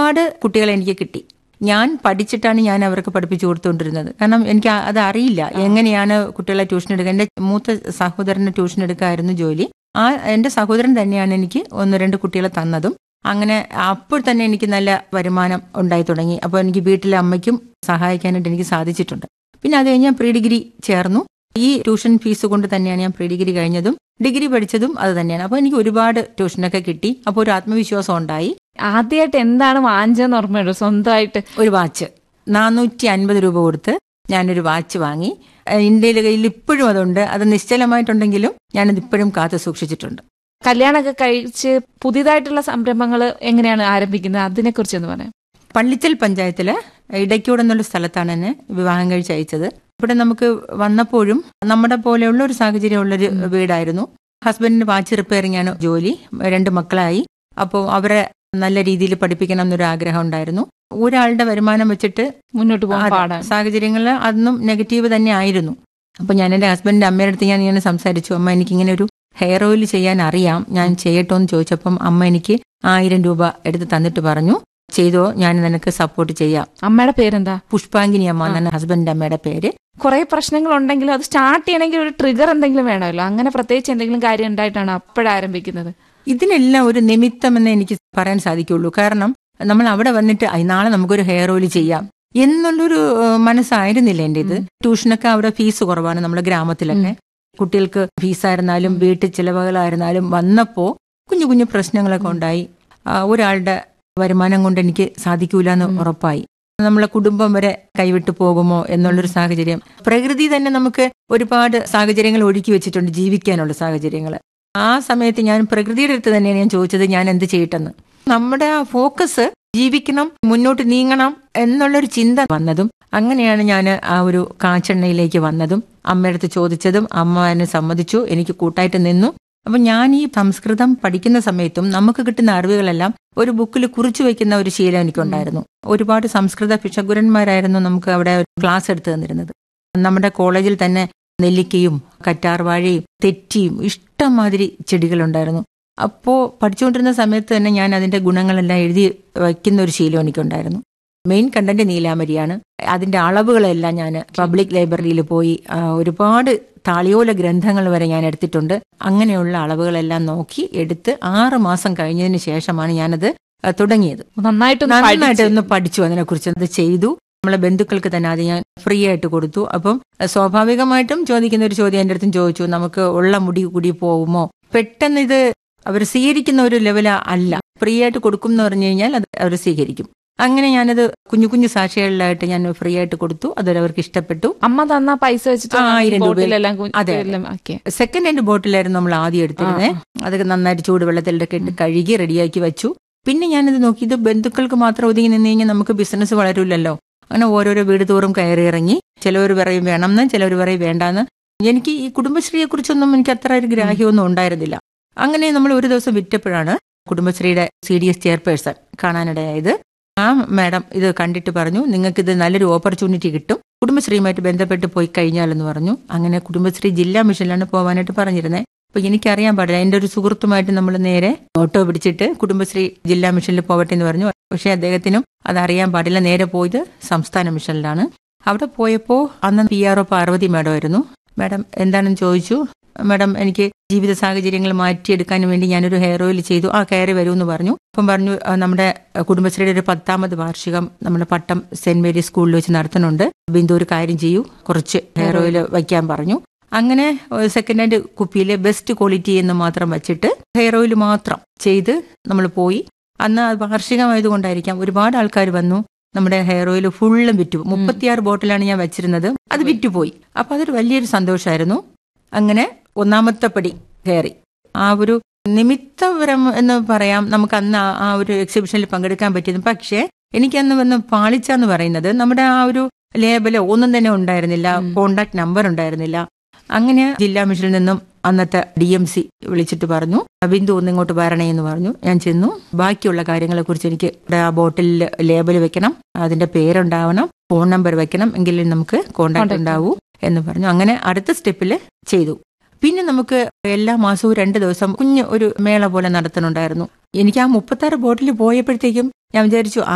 ഒരുപാട് കുട്ടികളെ എനിക്ക് കിട്ടി ഞാൻ പഠിച്ചിട്ടാണ് ഞാൻ അവർക്ക് പഠിപ്പിച്ചു കൊടുത്തുകൊണ്ടിരുന്നത് കാരണം എനിക്ക് ആ- അത് അറിയില്ല എങ്ങനെയാണ് കുട്ടികളെ ട്യൂഷൻ എടുക്കുക എൻ്റെ മൂത്ത സഹോദരന് ട്യൂഷൻ എടുക്കായിരുന്നു ജോലി ആ എൻ്റെ സഹോദരൻ തന്നെയാണ് എനിക്ക് ഒന്ന് രണ്ട് കുട്ടികളെ തന്നതും അങ്ങനെ അപ്പോൾ തന്നെ എനിക്ക് നല്ല വരുമാനം ഉണ്ടായി തുടങ്ങി അപ്പോൾ എനിക്ക് വീട്ടിലെ അമ്മയ്ക്കും സഹായിക്കാനായിട്ട് എനിക്ക് സാധിച്ചിട്ടുണ്ട് പിന്നെ അത് കഴിഞ്ഞ് ഞാൻ പ്രീ ഡിഗ്രി ചേർന്നു ഈ ട്യൂഷൻ ഫീസ് കൊണ്ട് തന്നെയാണ് ഞാൻ പ്രീ ഡിഗ്രി കഴിഞ്ഞതും ഡിഗ്രി പഠിച്ചതും അത് തന്നെയാണ് അപ്പോൾ എനിക്ക് ഒരുപാട് ട്യൂഷനൊക്കെ കിട്ടി അപ്പോൾ ഒരു ആത്മവിശ്വാസം ഉണ്ടായി ആദ്യമായിട്ട് എന്താണ് വാങ്ങിച്ചതെന്ന് ഓർമ്മയുണ്ടോ സ്വന്തമായിട്ട് ഒരു വാച്ച് നാനൂറ്റി അൻപത് രൂപ കൊടുത്ത് ഞാനൊരു വാച്ച് വാങ്ങി ഏഹ് ഇന്ത്യയിലെ കയ്യിൽ ഇപ്പോഴും അതുണ്ട് അത് നിശ്ചലമായിട്ടുണ്ടെങ്കിലും ഞാനത് ഇപ്പോഴും കാത്തു സൂക്ഷിച്ചിട്ടുണ്ട് കല്യാണമൊക്കെ കഴിച്ച് പുതിയതായിട്ടുള്ള സംരംഭങ്ങൾ എങ്ങനെയാണ് ആരംഭിക്കുന്നത് അതിനെക്കുറിച്ച് ഒന്ന് പറയാം പള്ളിച്ചൽ പഞ്ചായത്തില് ഇടയ്ക്കൂട് എന്നുള്ള സ്ഥലത്താണ് എന്നെ വിവാഹം കഴിച്ച് അയച്ചത് ഇവിടെ നമുക്ക് വന്നപ്പോഴും നമ്മുടെ പോലെയുള്ള ഒരു സാഹചര്യമുള്ളൊരു വീടായിരുന്നു ഹസ്ബൻഡിന് വാച്ച് റിപ്പയറിംഗ് ആണ് ജോലി രണ്ട് മക്കളായി അപ്പോൾ അവരെ നല്ല രീതിയിൽ പഠിപ്പിക്കണം എന്നൊരു ആഗ്രഹം ഉണ്ടായിരുന്നു ഒരാളുടെ വരുമാനം വെച്ചിട്ട് മുന്നോട്ട് പോകാൻ അതെ, പാടാണ് സാഹചര്യങ്ങളിൽ അന്നും നെഗറ്റീവ് തന്നെ ആയിരുന്നു അപ്പൊ ഞാൻ എന്റെ ഹസ്ബൻഡിന്റെ അമ്മയുടെ അടുത്ത് ഞാൻ ഇങ്ങനെ സംസാരിച്ചു അമ്മ എനിക്കിങ്ങനെ ഒരു ഹെയർ ഓയിൽ ചെയ്യാൻ അറിയാം ഞാൻ ചെയ്യട്ടോ എന്ന് ചോദിച്ചപ്പം അമ്മ എനിക്ക് ആയിരം രൂപ എടുത്ത് തന്നിട്ട് പറഞ്ഞു ചെയ്തോ ഞാൻ നിനക്ക് സപ്പോർട്ട് ചെയ്യാം അമ്മയുടെ പേരെന്താ പുഷ്പാങ്കിനി അമ്മ എന്നാണ് ഹസ്ബൻഡിന്റെ അമ്മയുടെ പേര് കുറെ പ്രശ്നങ്ങൾ ഉണ്ടെങ്കിലും അത് സ്റ്റാർട്ട് ചെയ്യണമെങ്കിൽ ഒരു ട്രിഗർ എന്തെങ്കിലും വേണമല്ലോ അങ്ങനെ പ്രത്യേകിച്ച് എന്തെങ്കിലും കാര്യം ഉണ്ടായിട്ടാണ് അപ്പോഴാരംഭിക്കുന്നത് ഇതിനെല്ലാം ഒരു നിമിത്തമെന്ന് എനിക്ക് പറയാൻ സാധിക്കുള്ളൂ കാരണം നമ്മൾ അവിടെ വന്നിട്ട് "ഐ, നാളെ നമുക്കൊരു ഹെയർ ഓയിൽ ചെയ്യാം എന്നുള്ളൊരു ഏഹ്, മനസ്സായിരുന്നില്ല എൻ്റെ ഇത് ട്യൂഷനൊക്കെ അവിടെ ഫീസ് കുറവാണ് നമ്മുടെ ഗ്രാമത്തിലൊക്കെ കുട്ടികൾക്ക് ഫീസായിരുന്നാലും വീട്ടു ചിലവുകളായിരുന്നാലും വന്നപ്പോ കുഞ്ഞു കുഞ്ഞു പ്രശ്നങ്ങളൊക്കെ ഉണ്ടായി ആ, ഒരാളുടെ വരുമാനം കൊണ്ട് എനിക്ക് സാധിക്കൂല എന്ന് ഉറപ്പായി നമ്മളെ കുടുംബം വരെ കൈവിട്ടു പോകുമോ എന്നുള്ളൊരു സാഹചര്യം പ്രകൃതി തന്നെ നമുക്ക് ഒരുപാട് സാഹചര്യങ്ങൾ ഒരുക്കി വെച്ചിട്ടുണ്ട് ജീവിക്കാനുള്ള സാഹചര്യങ്ങൾ ആ സമയത്ത് ഞാൻ പ്രകൃതിയുടെ അടുത്ത് തന്നെയാണ് ഞാൻ ചോദിച്ചത് ഞാൻ എന്ത് ചെയ്യട്ടെന്ന് നമ്മുടെ ആ ഫോക്കസ് ജീവിക്കണം മുന്നോട്ട് നീങ്ങണം എന്നുള്ളൊരു ചിന്ത വന്നതും അങ്ങനെയാണ് ഞാൻ ആ ഒരു കാച്ചെണ്ണയിലേക്ക് വന്നതും അമ്മയുടെ അടുത്ത് ചോദിച്ചതും അമ്മ എന്നെ സമ്മതിച്ചു എനിക്ക് കൂട്ടായിട്ട് നിന്നു അപ്പൊ ഞാൻ ഈ സംസ്കൃതം പഠിക്കുന്ന സമയത്തും നമുക്ക് കിട്ടുന്ന അറിവുകളെല്ലാം ഒരു ബുക്കിൽ കുറിച്ചു വെക്കുന്ന ഒരു ശീലം എനിക്കുണ്ടായിരുന്നു ഒരുപാട് സംസ്കൃത ഭിഷഗുരന്മാരായിരുന്നു നമുക്ക് അവിടെ ക്ലാസ് എടുത്തു തന്നിരുന്നത് നമ്മുടെ കോളേജിൽ തന്നെ നെല്ലിക്കയും കറ്റാർവാഴയും തെറ്റിയും ഇഷ്ടംമാതിരി ചെടികളുണ്ടായിരുന്നു അപ്പോൾ പഠിച്ചുകൊണ്ടിരുന്ന സമയത്ത് തന്നെ ഞാൻ അതിന്റെ ഗുണങ്ങളെല്ലാം എഴുതി വയ്ക്കുന്ന ഒരു ശീലം എനിക്കുണ്ടായിരുന്നു മെയിൻ കണ്ടന്റ് നീലാമരിയാണ് അതിന്റെ അളവുകളെല്ലാം ഞാൻ പബ്ലിക് ലൈബ്രറിയിൽ പോയി ആ, ഒരുപാട് താളിയോല ഗ്രന്ഥങ്ങൾ വരെ ഞാൻ എടുത്തിട്ടുണ്ട് അങ്ങനെയുള്ള അളവുകളെല്ലാം നോക്കി എടുത്ത് ആറ് മാസം കഴിഞ്ഞതിന് ശേഷമാണ് ഞാനത് ആ, തുടങ്ങിയത് നന്നായിട്ടൊന്ന് നന്നായിട്ട് പഠിച്ച്. ഒന്ന് പഠിച്ചു അതിനെക്കുറിച്ച് അത് ചെയ്തു നമ്മളെ ബന്ധുക്കൾക്ക് തന്നെ അത് ഞാൻ ഫ്രീ ആയിട്ട് കൊടുത്തു അപ്പം അഹ് സ്വാഭാവികമായിട്ടും ചോദിക്കുന്ന ഒരു ചോദ്യം എൻ്റെ അടുത്തും ചോദിച്ചു നമുക്ക് ഉള്ള മുടി കൂടി പോകുമോ പെട്ടെന്ന് ഇത് അവർ സ്വീകരിക്കുന്ന ഒരു ലെവൽ അല്ല ഫ്രീ ആയിട്ട് കൊടുക്കും എന്ന് പറഞ്ഞു കഴിഞ്ഞാൽ അത് അവർ സ്വീകരിക്കും അങ്ങനെ ഞാനത് കുഞ്ഞു കുഞ്ഞു സാക്ഷികളിലായിട്ട് ഞാൻ ഫ്രീ ആയിട്ട് കൊടുത്തു അത് അവർക്ക് ഇഷ്ടപ്പെട്ടു അമ്മ തന്ന പൈസ വെച്ചിട്ട് ആ, ആയിരം രൂപയിൽ. ബോട്ടിലെല്ലാം കു- അതെ, അതെ. എല്ലാം ആക്കിയെ. സെക്കൻഡ് ഹാൻഡ് ബോട്ടിലായിരുന്നു നമ്മൾ ആദ്യം എടുത്തിരുന്നത് അതൊക്കെ നന്നായിട്ട് ചൂടുവെള്ളത്തിലൊക്കെ ഇട്ട് കഴുകി റെഡിയാക്കി വെച്ചു പിന്നെ ഞാനിത് നോക്കി ഇത് ബന്ധുക്കൾക്ക് മാത്രം ഒതുങ്ങി നിന്ന് കഴിഞ്ഞാൽ നമുക്ക് ബിസിനസ് വളരില്ലല്ലോ അങ്ങനെ ഓരോരോ വീട് തോറും കയറി ഇറങ്ങി ചിലവർ പറയും വേണമെന്ന് ചിലവർ പറയും വേണ്ടാന്ന് എനിക്ക് ഈ കുടുംബശ്രീയെ കുറിച്ചൊന്നും എനിക്ക് അത്ര ഒരു ഗ്രാഹ്യമൊന്നും ഉണ്ടായിരുന്നില്ല അങ്ങനെ നമ്മൾ ഒരു ദിവസം വിറ്റപ്പോഴാണ് കുടുംബശ്രീയുടെ സി ഡി എസ് ചെയർപേഴ്സൺ കാണാനിടയായത് ആ മാഡം ഇത് കണ്ടിട്ട് പറഞ്ഞു നിങ്ങൾക്ക് ഇത് നല്ലൊരു ഓപ്പർച്യൂണിറ്റി കിട്ടും കുടുംബശ്രീയുമായിട്ട് ബന്ധപ്പെട്ട് പോയി കഴിഞ്ഞാലെന്ന് പറഞ്ഞു അങ്ങനെ കുടുംബശ്രീ ജില്ലാ മിഷനിലാണ് പോകാനായിട്ട് പറഞ്ഞിരുന്നത് അപ്പൊ എനിക്കറിയാൻ പാടില്ല എൻ്റെ ഒരു സുഹൃത്തുമായിട്ട് നമ്മൾ നേരെ ഓട്ടോ പിടിച്ചിട്ട് കുടുംബശ്രീ ജില്ലാ മിഷനിൽ പോവട്ടെ എന്ന് പറഞ്ഞു പക്ഷെ അദ്ദേഹത്തിനും അതറിയാൻ പാടില്ല നേരെ പോയത് സംസ്ഥാന മിഷനിലാണ് അവിടെ പോയപ്പോൾ അന്ന് P R O Parvathi madam ആയിരുന്നു മാഡം എന്താണെന്ന് ചോദിച്ചു മാഡം എനിക്ക് ജീവിത സാഹചര്യങ്ങൾ മാറ്റിയെടുക്കാൻ വേണ്ടി ഞാനൊരു ഹെയർ ഓയിൽ ചെയ്തു ആ കയറി വരൂ എന്ന് പറഞ്ഞു അപ്പം പറഞ്ഞു "ആ, നമ്മുടെ ആ, കുടുംബശ്രീയുടെ ഒരു പത്താമത് വാർഷികം നമ്മുടെ പട്ടം സെന്റ് മേരി സ്കൂളിൽ വെച്ച് നടത്തുന്നുണ്ട് ബിന്ദു ഒരു കാര്യം ചെയ്യൂ കുറച്ച് ഹെയർ ഓയിൽ വയ്ക്കാൻ പറഞ്ഞു അങ്ങനെ സെക്കൻഡ് ഹാൻഡ് കുപ്പിയിലെ ബെസ്റ്റ് ക്വാളിറ്റി എന്ന് മാത്രം വെച്ചിട്ട് ഹെയർ ഓയിൽ മാത്രം ചെയ്ത് നമ്മൾ പോയി അന്ന് അത് വാർഷികമായതുകൊണ്ടായിരിക്കാം ഒരുപാട് ആൾക്കാർ വന്നു നമ്മുടെ ഹെയർ ഓയിൽ ഫുള്ളും വിറ്റു മുപ്പത്തിയാറ് ബോട്ടിലാണ് ഞാൻ വെച്ചിരുന്നത് അത് വിറ്റുപോയി അപ്പൊ അതൊരു വലിയൊരു സന്തോഷമായിരുന്നു അങ്ങനെ ഒന്നാമത്തെ പടി കയറി ആ ഒരു നിമിത്തപരം എന്ന് പറയാം നമുക്ക് അന്ന് ആ- ആ ഒരു എക്സിബിഷനിൽ പങ്കെടുക്കാൻ പറ്റിയത് പക്ഷേ എനിക്കന്ന് വന്ന് പാളിച്ച എന്ന് പറയുന്നത് നമ്മുടെ ആ ഒരു ലേബലോ ഒന്നും തന്നെ ഉണ്ടായിരുന്നില്ല കോണ്ടാക്ട് നമ്പർ ഉണ്ടായിരുന്നില്ല അങ്ങനെ ജില്ലാ മിഷനിൽ നിന്നും അന്നത്തെ ഡി എം സി വിളിച്ചിട്ട് പറഞ്ഞു ബിന്ദു ഒന്ന് ഇങ്ങോട്ട് വരണേ എന്ന് പറഞ്ഞു ഞാൻ ചെന്നു ബാക്കിയുള്ള കാര്യങ്ങളെ കുറിച്ച് എനിക്ക് ഇവിടെ ആ ബോട്ടിലിൽ ലേബൽ വെക്കണം അതിന്റെ പേരുണ്ടാവണം ഫോൺ നമ്പർ വെക്കണം എങ്കിലേ നമുക്ക് കോണ്ടാക്ട് Contact ഉണ്ടാവൂ എന്ന് പറഞ്ഞു അങ്ങനെ അടുത്ത സ്റ്റെപ്പിൽ ചെയ്തു പിന്നെ നമുക്ക് എല്ലാ മാസവും രണ്ട് ദിവസം കുഞ്ഞ് ഒരു മേള പോലെ നടത്തുന്നുണ്ടായിരുന്നു എനിക്ക് ആ മുപ്പത്താറ് ബോട്ടിൽ പോയപ്പോഴത്തേക്കും ഞാൻ വിചാരിച്ചു